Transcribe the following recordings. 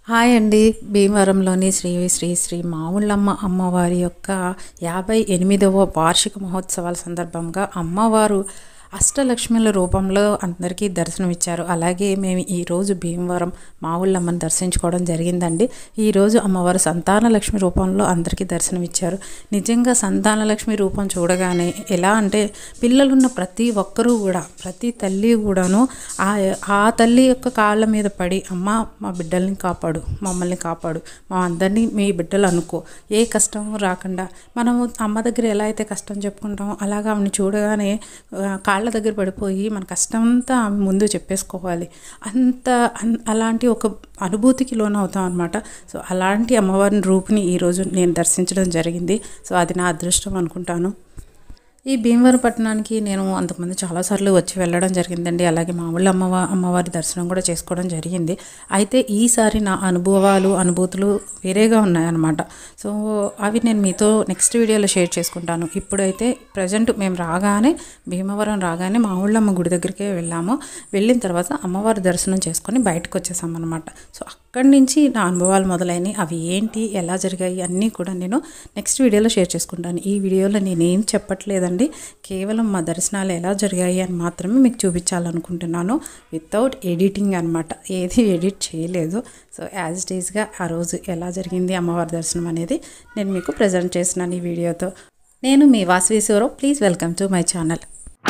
hi అండి భీమవరంలోని శ్రీ శ్రీ శ్రీ మావుళ్ళమ్మ అమ్మవారి యొక్క యాభై ఎనిమిదవ వార్షిక మహోత్సవాల సందర్భంగా అమ్మవారు అష్టలక్ష్మిల రూపంలో అందరికీ దర్శనమిచ్చారు అలాగే మేము ఈరోజు భీమవరం మావుళ్ళమ్మని దర్శించుకోవడం జరిగిందండి ఈరోజు అమ్మవారు సంతానలక్ష్మి రూపంలో అందరికీ దర్శనమిచ్చారు నిజంగా సంతానలక్ష్మి రూపం చూడగానే ఎలా అంటే పిల్లలున్న ప్రతి ఒక్కరూ కూడా ప్రతి తల్లి కూడాను ఆ ఆ తల్లి యొక్క కాళ్ళ మీద పడి అమ్మ మా బిడ్డల్ని కాపాడు మమ్మల్ని కాపాడు మా అందరినీ మీ బిడ్డలు అనుకో ఏ కష్టం రాకుండా మనము అమ్మ దగ్గర ఎలా అయితే కష్టం చెప్పుకుంటామో అలాగా ఆమెను చూడగానే ఆ, కాళ్ళ దగ్గర పడిపోయి మన కష్టం అంతా ఆమె ముందు చెప్పేసుకోవాలి అంత అన్- అలాంటి ఒక అనుభూతికి లోనవుతాం అనమాట సో అలాంటి అమ్మవారిని రూపుని ఈరోజు నేను దర్శించడం జరిగింది సో అది నా అదృష్టం అనుకుంటాను ఈ భీమవరం పట్టణానికి నేను అంతకుముందు చాలాసార్లు వచ్చి వెళ్ళడం జరిగిందండి అలాగే మా ఊళ్ళో అమ్మవ అమ్మవారి దర్శనం కూడా చేసుకోవడం జరిగింది అయితే ఈసారి నా అనుభవాలు అనుభూతులు వేరేగా ఉన్నాయన్నమాట సో అవి నేను మీతో నెక్స్ట్ వీడియోలో షేర్ చేసుకుంటాను ఇప్పుడైతే ప్రజెంట్ మేము రాగానే భీమవరం రాగానే మా ఊళ్ళమ్మ గుడి దగ్గరికే వెళ్ళాము వెళ్ళిన తర్వాత అమ్మవారి దర్శనం చేసుకొని బయటకు వచ్చేసాం అనమాట సో అక్కడి నుంచి నా అనుభవాలు మొదలైనవి అవి ఏంటి ఎలా జరిగాయి అన్నీ కూడా నేను నెక్స్ట్ వీడియోలో షేర్ చేసుకుంటాను ఈ వీడియోలో నేనేం చెప్పట్లేదండి కేవలం మా దర్శనాలు ఎలా జరిగాయి అని మాత్రమే మీకు చూపించాలనుకుంటున్నాను వితౌట్ ఎడిటింగ్ అనమాట ఏది ఎడిట్ చేయలేదు సో యాజ్ ఇట్ ఈస్గా ఆ రోజు ఎలా జరిగింది అమ్మవారి దర్శనం అనేది నేను మీకు ప్రజెంట్ చేస్తున్నాను ఈ వీడియోతో నేను మీ Vasaveswararao please welcome to my channel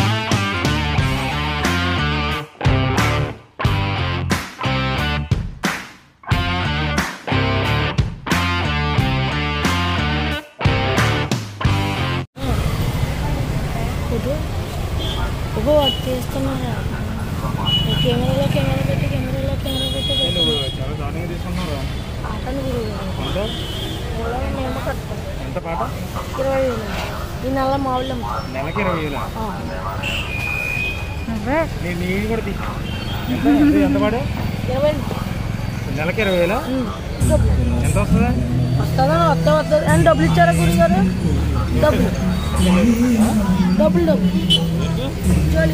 photo ఓహో అది చేస్తున్నారా కెమెరాలో కెమెరా పెట్టి కెమెరాలో కెమెరా పెట్టి పెట్టి చాలా దారుణంగా తీసుకున్నారు ఆటను గురువు ఎంత మేము కట్టుకుంటాం ఎంత పాట ఇరవై వేలు ఈ నెల మావుళ్ళం నెలకి ఇరవై వేల నేను నేను కూడా తీ ఎంత ఎంత ఎంత పాట ఇరవై నెలకి ఇరవై వేల డబ్బులు ఎంత వస్తుందా వస్తుందా వస్తా వస్తుంది అని డబ్బులు ఇచ్చారా గురువు గారు డబ్బులు డబ్బులు డబ్బులు జోలి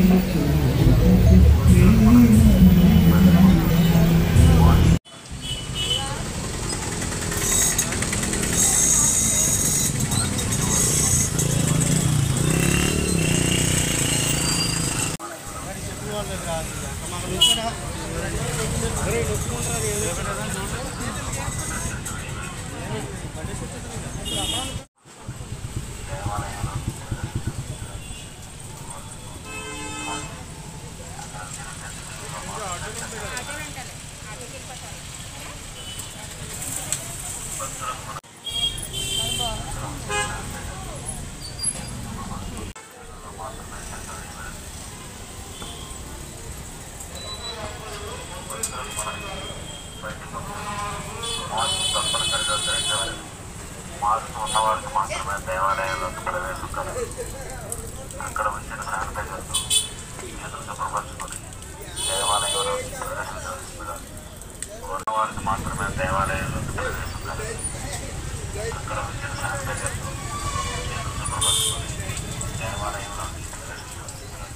మాస్క్ ఉన్నవారికి మాత్రమే దేవాలయంలోకి ప్రవేశం కలదు అక్కడ వచ్చిన శానిటైజర్లు చేతులు శుభ్రపరచుకొని దేవాలయంలోకి ప్రవేశించాల్సిందిగా ఉన్నవారికి మాత్రమే దేవాలయంలోకి ప్రవేశం కలదు అక్కడ వచ్చిన శానిటైజర్లు చేతులు శుభ్రపరచుకొని దేవాలయంలోకి ప్రవేశించాల్సిందిగా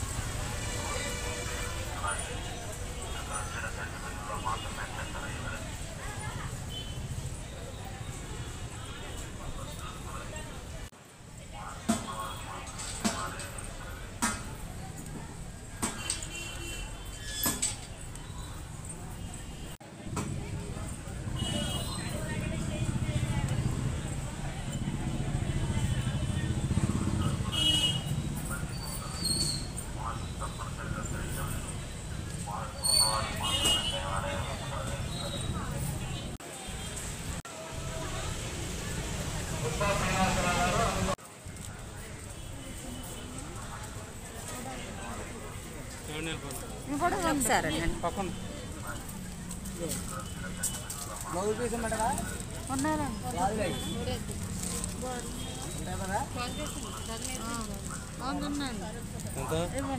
అలాగే అక్కడ వచ్చిన సెంటిమెంట్లో మాత్రమే చెత్తన ఇవ్వలేదు పక్కన ఎంత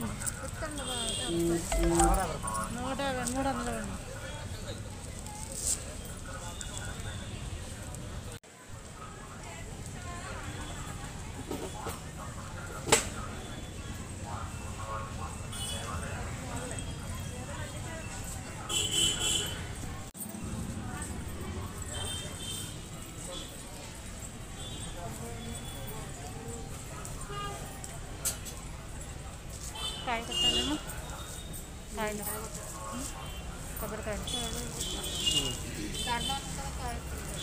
నూట యాభై మూడు వందలు కాయ కట్టాలేమో కాయలు కొబ్బరికాయలు దాంట్లో ఉంది కదా కాయ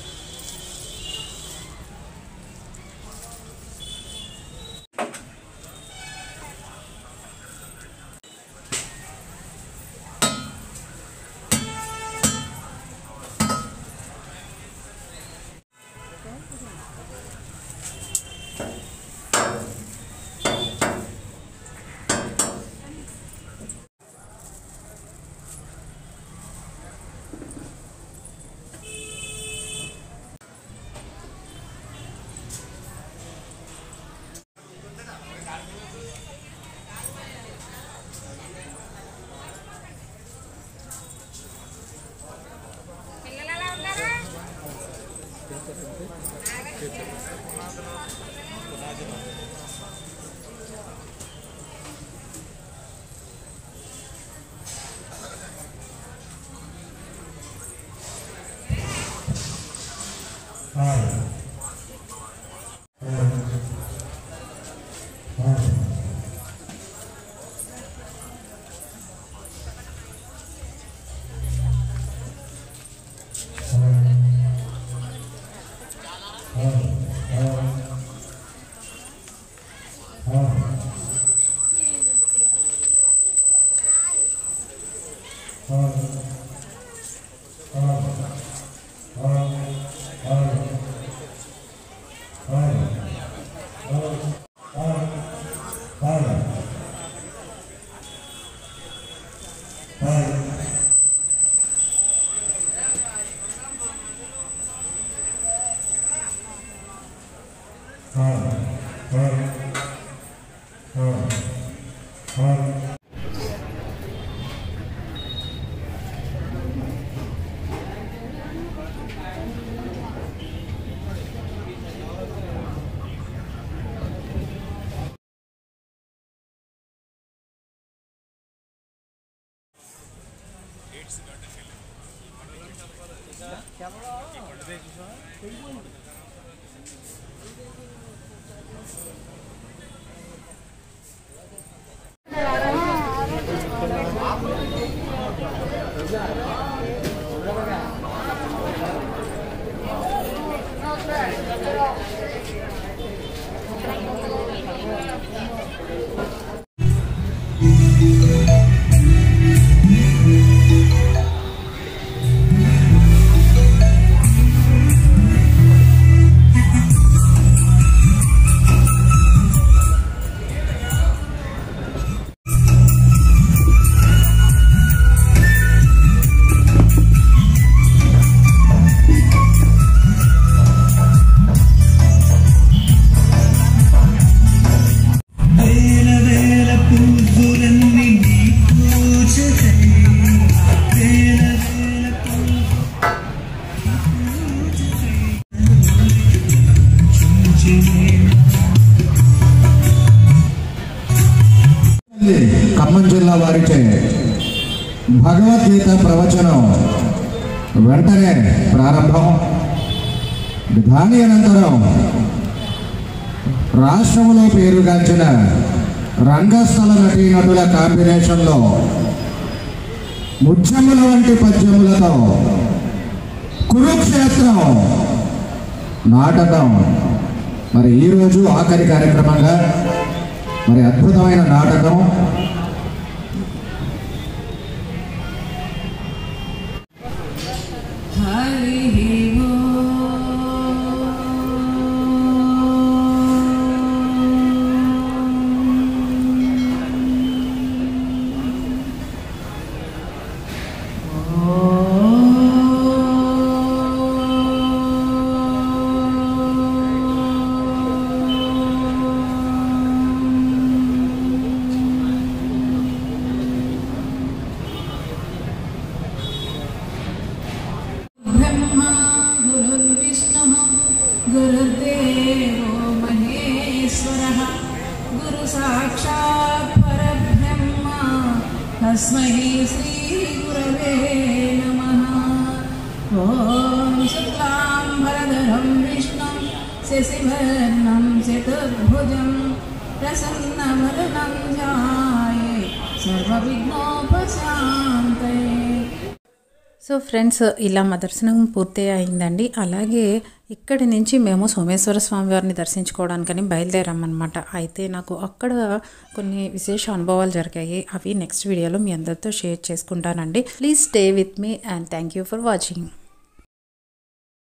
ఖమ్మం జిల్లా వారిచే భగవద్గీత ప్రవచనం వెంటనే ప్రారంభం దాని అనంతరం రాష్ట్రంలో పేరుగాంచిన రంగస్థల నటీనటుల కాంబినేషన్లో ముత్యముల వంటి పద్యములతో కురుక్షేత్రం నాటకం మరి ఈరోజు ఆఖరి కార్యక్రమంగా మరి అద్భుతమైన నాటకం ब्रह्मा गुरुर्विष्णुः गुरुर्देवो महेश्वरः गुरुसाक्षात् परब्रह्मा तस्मै श्रीगुरवे नमः ॐ शुक्लाम्बरधरं विष्णुं शशिवर्णं चतुर्भुजं प्रसन्नवदनं ध्याये सर्वविघ्नोपशान्तये సో ఫ్రెండ్స్ ఇలా మా దర్శనం పూర్తి అయిందండి అలాగే ఇక్కడి నుంచి మేము సోమేశ్వర స్వామి వారిని దర్శించుకోవడానికని బయలుదేరామన్నమాట అయితే నాకు అక్కడ కొన్ని విశేష అనుభవాలు జరిగాయి అవి నెక్స్ట్ వీడియోలో మీ అందరితో షేర్ చేసుకుంటానండి please stay with me and thank you for watching